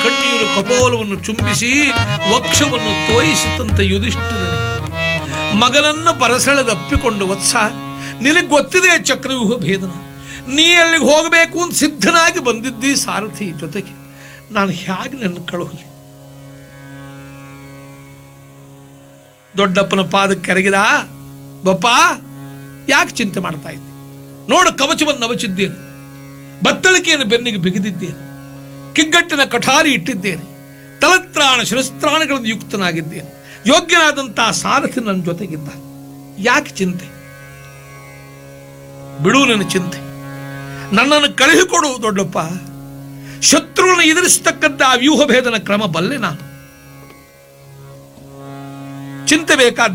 ಕಣ್ಣೀರು ಕಪೋಲವನ್ನು ಚುಂಬಿಸಿ ವಕ್ಷವನ್ನು ತೋಯಿಸಿತಂತ ಯುಧಿಷ್ಠಿರನೇ ಮಗನನ್ನು ಪರಸೆಳೆದಪ್ಪಿಕೊಂಡು ವತ್ಸ ನಿನಗೆ ಗೊತ್ತಿದೆ ಚಕ್ರವ್ಯೂಹ ಭೇದನ ನೀ ಅಲ್ಲಿಗೆ ಹೋಗಬೇಕು ಅಂತ ಸಿದ್ಧನಾಗಿ ಬಂದಿದ್ದಿ ಸಾರಥಿ ಜೊತೆಗೆ ನಾನು ಹೇಗೆ ನನ್ನ ಕಳುಹಲಿ ದೊಡ್ಡಪ್ಪನ ಪಾದಕ್ಕೆ ಕರಗಿದ ಬಪ್ಪ ಯಾಕೆ ಚಿಂತೆ ಮಾಡ್ತಾ ಇದ್ದೆ ನೋಡು ಕವಚವನ್ನು ನವಚಿದ್ದೇನೆ ಬತ್ತಳಿಕೆಯನ್ನು ಬೆನ್ನಿಗೆ ಬಿಗಿದಿದ್ದೇನೆ ಕಿಗ್ಗಟ್ಟಿನ ಕಠಾರಿ ಇಟ್ಟಿದ್ದೇನೆ ತಲತ್ರಾಣ ಶಿರಸ್ತ್ರಾಣಗಳನ್ನು ಯುಕ್ತನಾಗಿದ್ದೇನೆ ಯೋಗ್ಯನಾದಂತಹ ಸಾರಥಿ ನನ್ನ ಜೊತೆಗಿದ್ದ ಯಾಕೆ ಚಿಂತೆ ಬಿಡು ನನ್ನ ಚಿಂತೆ ನನ್ನನ್ನು ಕಳುಹಿಕೊಡು ದೊಡ್ಡಪ್ಪ ಶತ್ರುವನ್ನು ಎದುರಿಸತಕ್ಕಂಥ ಆ ವ್ಯೂಹ ಭೇದನ ಕ್ರಮ ಬಲ್ಲೆ ನಾನು ಚಿಂತೆ ಬೇಕಾದ